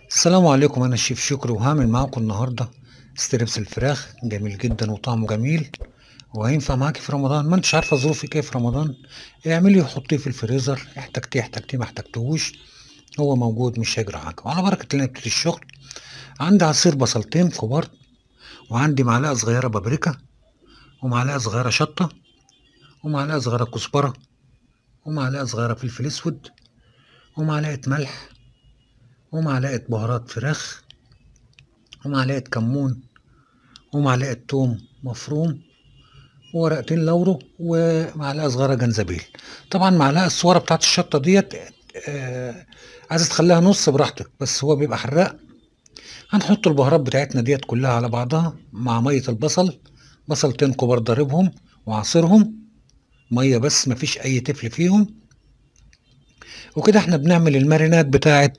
السلام عليكم انا الشيف شكري وهعمل معاكم النهارده ستريبس الفراخ جميل جدا وطعمه جميل وهينفع معاكي في رمضان ما انتش عارفه ظروفك ايه في رمضان اعمليه وحطيه في الفريزر احتجتيه احتجتيه ما احتجتهوش هو موجود مش هيجرى حاجه وعلى بركه الله نبتدي الشغل عندي عصير بصلتين كبار وعندي معلقه صغيره بابريكا ومعلقه صغيره شطه ومعلقه صغيره كزبره ومعلقه صغيره فلفل اسود ومعلقه ملح ومعلقة بهارات فراخ ومعلقة كمون ومعلقة توم مفروم وورقتين لورو ومعلقة صغيرة جنزبيل طبعا معلقة الصغيرة بتاعت الشطة ديت آه عايز تخليها نص براحتك بس هو بيبقى حراق هنحط البهارات بتاعتنا ديت كلها على بعضها مع مية البصل بصلتين كبار ضاربهم وعصرهم مية بس مفيش أي تفل فيهم وكده احنا بنعمل المارينات بتاعت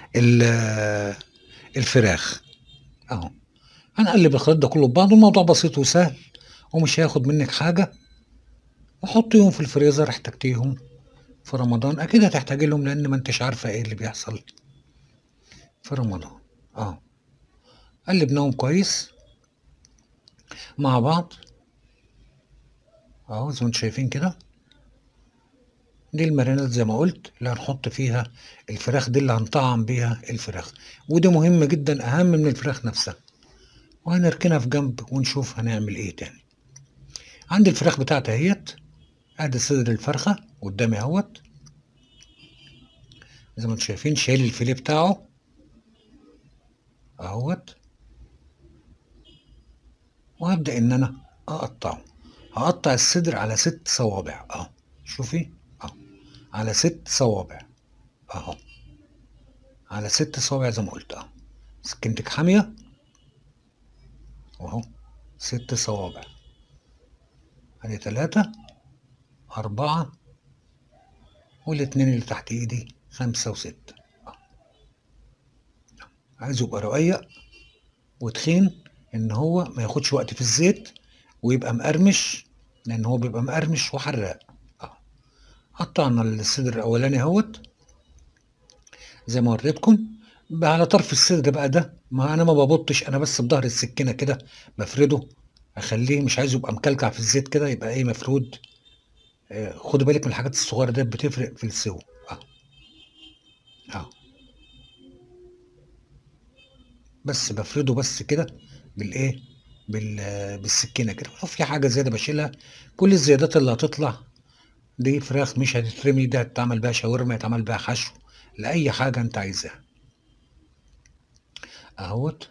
الفراخ اهو هنقلب الخليط ده كله ببعضه الموضوع بسيط وسهل ومش هياخد منك حاجة وحطيهم في الفريزر احتجتيهم في رمضان اكيد هتحتاجي لهم لان ما انتش عارفة ايه اللي بيحصل في رمضان اه قلبناهم كويس مع بعض اهو زي ما انتم شايفين كده دي المارينات زي ما قلت اللي هنحط فيها الفراخ دي اللي هنطعم بيها الفراخ ودي مهمة جدا أهم من الفراخ نفسها وهنركنها في جنب ونشوف هنعمل ايه تاني عندي الفراخ بتاعتي اهيت ادي صدر الفرخة قدامي اهوت زي ما انتم شايفين شايل الفيليه بتاعه اهوت وهبدأ ان انا اقطعه هقطع الصدر على ست صوابع اهو شوفي على ست صوابع اهو على ست صوابع زي ما قلت اهو سكينتك حامية اهو ست صوابع ادي تلاتة أربعة والاتنين اللي تحت ايدي خمسة وستة عايزه يبقى رقيق وتخين ان هو ما ياخدش وقت في الزيت ويبقى مقرمش لان هو بيبقى مقرمش وحراق قطعنا الصدر الاولاني اهوت زي ما وريتكم بقى على طرف الصدر بقى ده ما انا ما ببطش انا بس بظهر السكينه كده بفرده اخليه مش عايزه يبقى مكلكع في الزيت كده يبقى ايه مفرود آه خدوا بالك من الحاجات الصغيره دي بتفرق في السوا اه اه بس بفرده بس كده بالايه بال بالسكينه كده لو في حاجه زياده بشيلها كل الزيادات اللي هتطلع دي فراخ مش هتترمي ده هتتعمل بيها شاورما يتعمل بيها حشو لأي حاجة أنت عايزها أهوت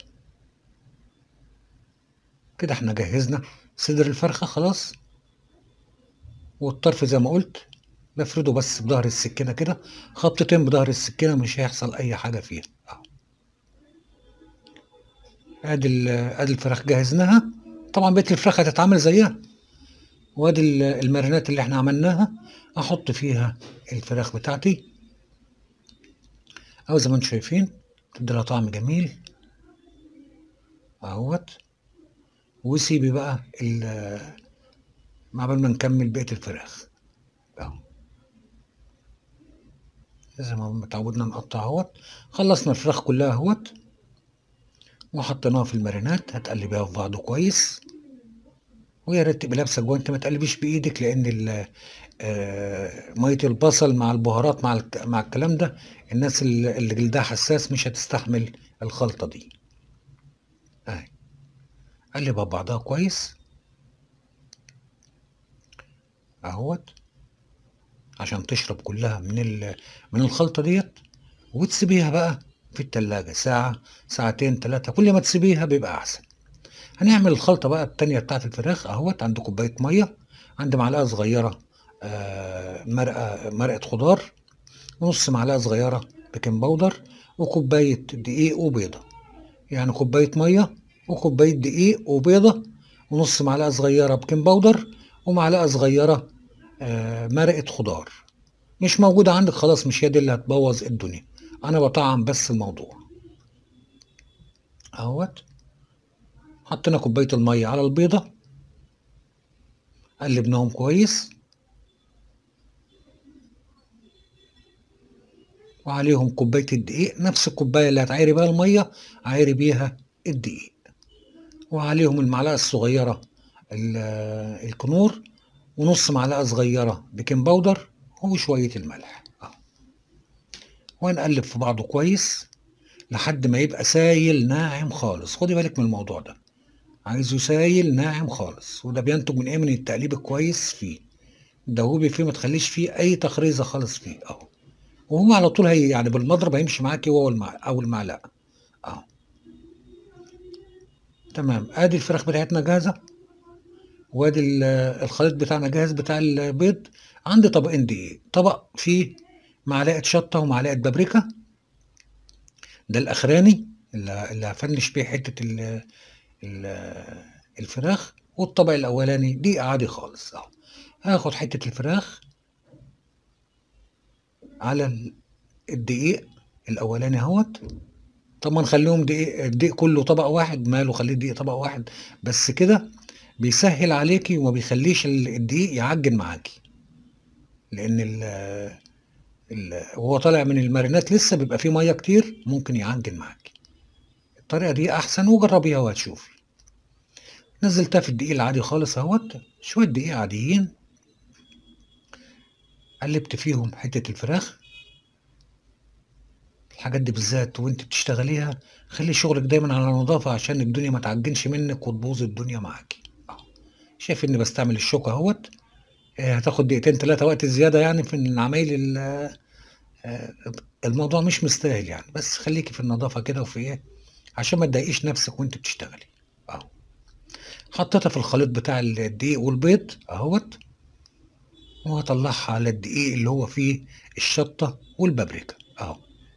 كده احنا جهزنا صدر الفرخة خلاص والطرف زي ما قلت بفرده بس بظهر السكينة كده خبطتين بظهر السكينة مش هيحصل أي حاجة فيها أهو ادي ادي الفراخ جهزناها طبعا بقية الفراخ هتتعمل زيها وادي المارينات اللي احنا عملناها احط فيها الفراخ بتاعتي او زي ما انتم شايفين تدي لها طعم جميل اهوت وسيبي بقى مع بال ما نكمل بقيه الفراخ اهو زي ما متعودنا نقطع اهوت خلصنا الفراخ كلها اهوت وحطيناها في المارينات هتقلبيها في بعضه كويس ويا ريت تبقي لابسه جوانت ما تقلبيش بايدك لان آه ميه البصل مع البهارات مع مع الكلام ده الناس اللي جلدها حساس مش هتستحمل الخلطه دي اهي قلبها ببعضها كويس اهوت عشان تشرب كلها من من الخلطه ديت وتسيبيها بقى في التلاجة ساعة ساعتين ثلاثة كل ما تسيبيها بيبقى أحسن هنعمل الخلطة بقى التانية بتاعت الفراخ اهوت عندي كوباية مية عندي معلقة صغيرة آه مرقة مرقة خضار ونص معلقة صغيرة بيكنج باودر وكوباية دقيق وبيضة يعني كوباية مية وكوباية دقيق وبيضة ونص معلقة صغيرة بيكنج باودر ومعلقة صغيرة آه مرقة خضار مش موجودة عندك خلاص مش هي دي اللي هتبوظ الدنيا أنا بطعم بس الموضوع اهوت حطينا كوباية المية على البيضة قلبناهم كويس وعليهم كوباية الدقيق نفس الكوباية اللي هتعيري بيها المية عايري بيها الدقيق وعليهم المعلقة الصغيرة الكنور ونص معلقة صغيرة بيكنج باودر وشوية الملح ونقلب في بعضه كويس لحد ما يبقى سايل ناعم خالص خدي بالك من الموضوع ده عايزه سايل ناعم خالص وده بينتج من ايه من التقليب الكويس فيه دوبي فيه ما تخليش فيه اي تخريزه خالص فيه اهو وهو على طول هي يعني بالمضرب هيمشي معاكي هو المع... او المعلقه اهو تمام ادي الفراخ بتاعتنا جاهزه وادي الخليط بتاعنا جاهز بتاع البيض عندي طبقين دقيق طبق فيه معلقه شطه ومعلقه بابريكا ده الاخراني اللي, اللي هفنش بيه حته ال ال الفراخ والطبق الاولاني دقيق عادي خالص اهو هاخد حته الفراخ على الدقيق الاولاني اهوت طبعا نخليهم دقيق الدقيق كله طبق واحد ماله خليه دقيق طبق واحد بس كده بيسهل عليكي وما بيخليش الدقيق يعجن معاكي لان ال ال وهو طالع من المارينات لسه بيبقى فيه ميه كتير ممكن يعجن معاكي الطريقه دي احسن وجربيها وهتشوفي نزلتها في الدقيق العادي خالص اهوت شويه دقيق عاديين قلبت فيهم حته الفراخ الحاجات دي بالذات وانت بتشتغليها خلي شغلك دايما على نظافه عشان الدنيا ما تعجنش منك وتبوظ الدنيا معاكي شايف اني بستعمل الشوكه اهوت هتاخد دقيقتين ثلاثه وقت زياده يعني في العمايل الموضوع مش مستاهل يعني بس خليكي في النظافه كده وفي ايه عشان ما تضايقيش نفسك وانت بتشتغلي اهو حطيتها في الخليط بتاع الدقيق والبيض اهوت وهطلعها على الدقيق اللي هو فيه الشطه والبابريكا اهو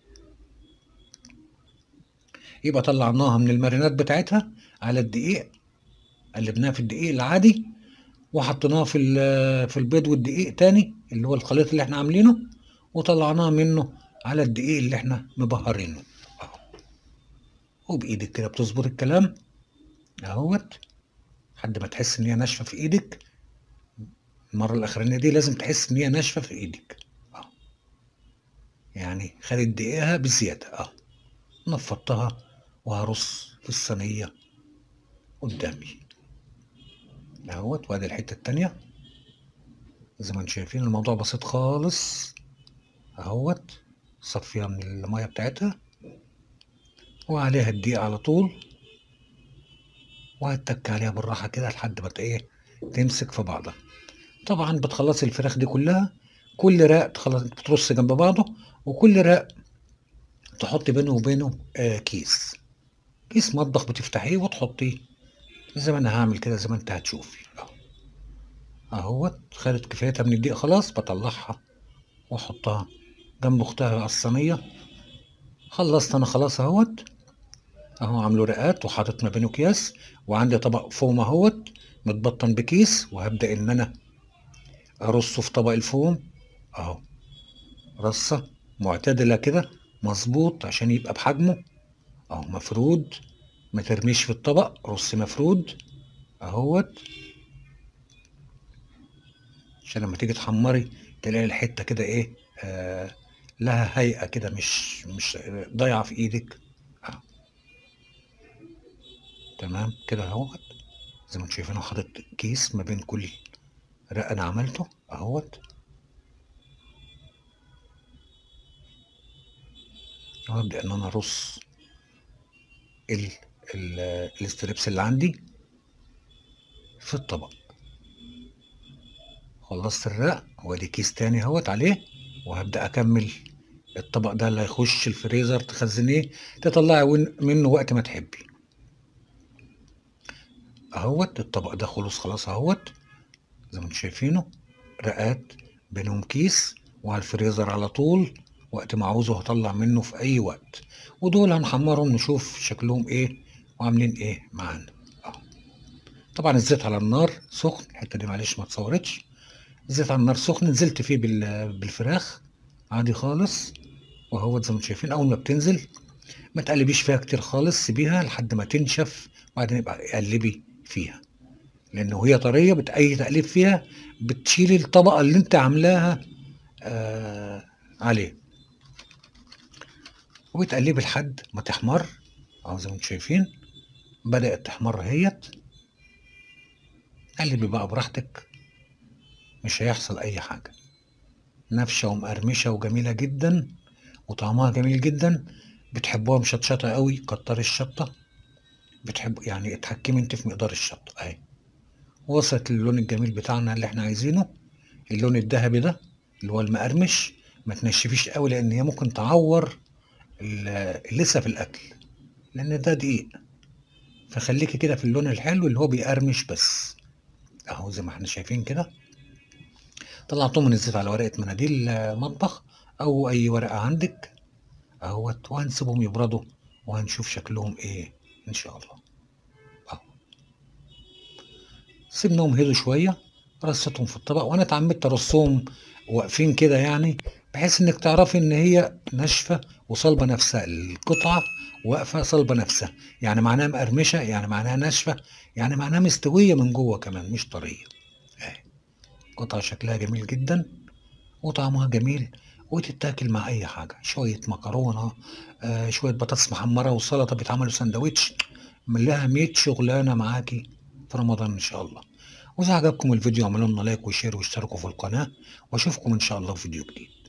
يبقى طلعناها من المارينات بتاعتها على الدقيق قلبناها في الدقيق العادي وحطيناها في في البيض والدقيق تاني اللي هو الخليط اللي احنا عاملينه وطلعناها منه على الدقيق اللي احنا مبهرينه وبايدك كده بتظبط الكلام اهوت لحد ما تحس ان هي ناشفه في ايدك المره الاخرانيه دي لازم تحس ان هي ناشفه في ايدك اه يعني خدت دقيقها بزياده اه نفضتها وهرص في الصينيه قدامي اهوت وادي الحته التانيه زي ما انتم شايفين الموضوع بسيط خالص اهوت صفيها من الميه بتاعتها وعليها الدقيق على طول وهتك عليها بالراحه كده لحد ما ايه تمسك في بعضها طبعا بتخلصي الفراخ دي كلها كل راق تخلص بترص جنب بعضه وكل راق تحطي بينه وبينه آه كيس كيس مطبخ بتفتحيه وتحطيه زي ما انا هعمل كده زي ما انت هتشوفي اهو اهوت خدت كفايتها من الدقيق خلاص بطلعها واحطها جنب اختها على الصينيه خلصت انا خلاص اهوت اهو عامله رقات وحاطط ما بينه اكياس وعندي طبق فوم اهوت متبطن بكيس وهبدا ان انا ارصه في طبق الفوم اهو رصه معتدله كده مظبوط عشان يبقى بحجمه اهو مفرود ما ترميش في الطبق رص مفرود اهوت عشان لما تيجي تحمري تلاقي الحته كده ايه آه لها هيئه كده مش مش ضايعه في ايدك آه. تمام كده اهوت زي ما انتم شايفين انا حاطط كيس ما بين كل رق انا عملته اهوت وابدا ان انا ارص ال ال الستريبس اللي عندي في الطبق خلصت الرق وادي كيس تاني اهوت عليه وهبدا اكمل الطبق ده اللي هيخش الفريزر تخزنيه تطلعي منه وقت ما تحبي اهوت الطبق ده خلص خلاص اهوت زي ما انتم شايفينه رقات بينهم كيس وعلى الفريزر على طول وقت ما عاوزه هطلع منه في اي وقت ودول هنحمرهم نشوف شكلهم ايه وعاملين ايه معانا اه طبعا الزيت على النار سخن الحته دي معلش ما اتصورتش الزيت على النار سخن نزلت فيه بالفراخ عادي خالص وهو زي ما انتم شايفين اول ما بتنزل ما تقلبيش فيها كتير خالص سيبيها لحد ما تنشف وبعدين يبقى قلبي فيها لان وهي طريه باي تقليب فيها بتشيلي الطبقه اللي انت عاملاها آه عليه وبتقلبي لحد ما تحمر اهو زي ما انتم شايفين بدأت تحمر اهيت قلبي بقى براحتك مش هيحصل اي حاجة نافشة ومقرمشة وجميلة جدا وطعمها جميل جدا بتحبوها مشطشطة قوي كتري الشطة بتحب يعني اتحكمي انت في مقدار الشطة اهي وصلت للون الجميل بتاعنا اللي احنا عايزينه اللون الذهبي ده اللي هو المقرمش ما تنشفيش قوي لان هي ممكن تعور ال- لسه في الاكل لان ده دقيق فخليكي كده في اللون الحلو اللي هو بيقرمش بس اهو زي ما احنا شايفين كده طلعتهم من الزيت على ورقة مناديل آه، مطبخ او اي ورقة عندك اهوت وهنسيبهم يبردوا وهنشوف شكلهم ايه ان شاء الله اهو سيبناهم هدوا شوية رصيتهم في الطبق وانا اتعمدت ارصهم واقفين كده يعني بحيث انك تعرفي ان هي ناشفة وصلبة نفسها القطعة واقفة صلبة نفسها يعني معناها مقرمشة يعني معناها ناشفة يعني معناها مستوية من جوه كمان مش طرية اهي قطعة شكلها جميل جدا وطعمها جميل وتتاكل مع اي حاجة شوية مكرونة آه شوية بطاطس محمرة وسلطة بيتعملوا سندوتش من لها 100 شغلانة معاكي في رمضان ان شاء الله واذا عجبكم الفيديو اعملوا لنا لايك وشير واشتركوا في القناة واشوفكم ان شاء الله في فيديو جديد